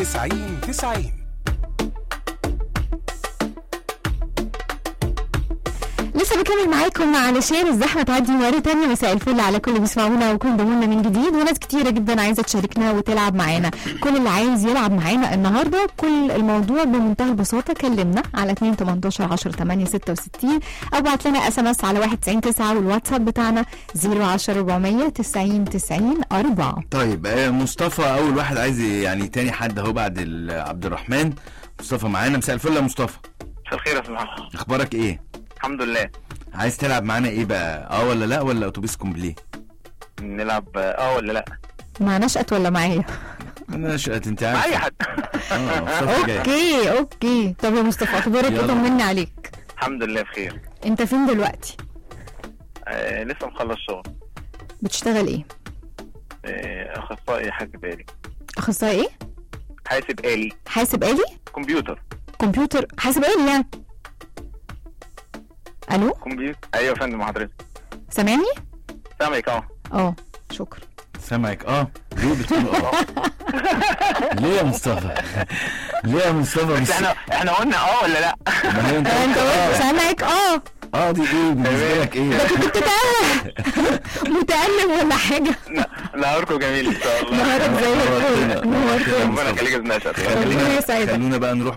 90 90 لسه بكمل معاكم علشان الزحمه تعدي مره تانية مساء الفل على كل اللي بيسمعونا وكل ضمونا من جديد وناس كتيره جدا عايزه تشاركنا وتلعب معانا كل اللي عايز يلعب معانا النهارده كل الموضوع بمنتهى البساطه كلمنا على 2 18 10 8 66 او بعت لنا اس ام اس على 1 90 9 والواتساب بتاعنا 010 400 90 90 4 طيب آه، مصطفى اول واحد عايز ي- يعني تاني حد اهو بعد ال- عبد الرحمن مصطفى معانا مساء الفل يا مصطفى مساء الخير يا استاذ محمد اخبارك ايه الحمد لله عايز تلعب معانا ايه بقى اه ولا لا ولا اتوبيس كومبليه نلعب اه ولا لا مع نشأت ولا معايا انا شقت انت مع عارف اي حد اه مصطفى جاي اوكي اوكي طب يا مصطفى اخبارك ايه يلا. طمني عليك الحمد لله بخير انت فين دلوقتي آه لسه مخلص شغل بتشتغل ايه آه اخصائي حاسب آلي اخصائي ايه حاسب آلي حاسب آلي كمبيوتر كمبيوتر حاسب آلي يعني الو كمبيوتر ايوه يا فندم حضرتك سامعني سامعك اه اه شكرا سامعك اه ليه بتقول اه ليه يا مصطفى ليه يا مصطفى بس مش احنا احنا قلنا اه ولا لا ما هي انت انت قلت قلت اه سامعك اه اه دي ايه بالنسبه لك ايه بتتألم متألم ولا حاجة نهاركم جميل ان شاء الله نهارك زي الفل نورتنا. نورتنا ربنا يخليك يا استاذ نشأت ربنا يسعدك خلونا بقى نروح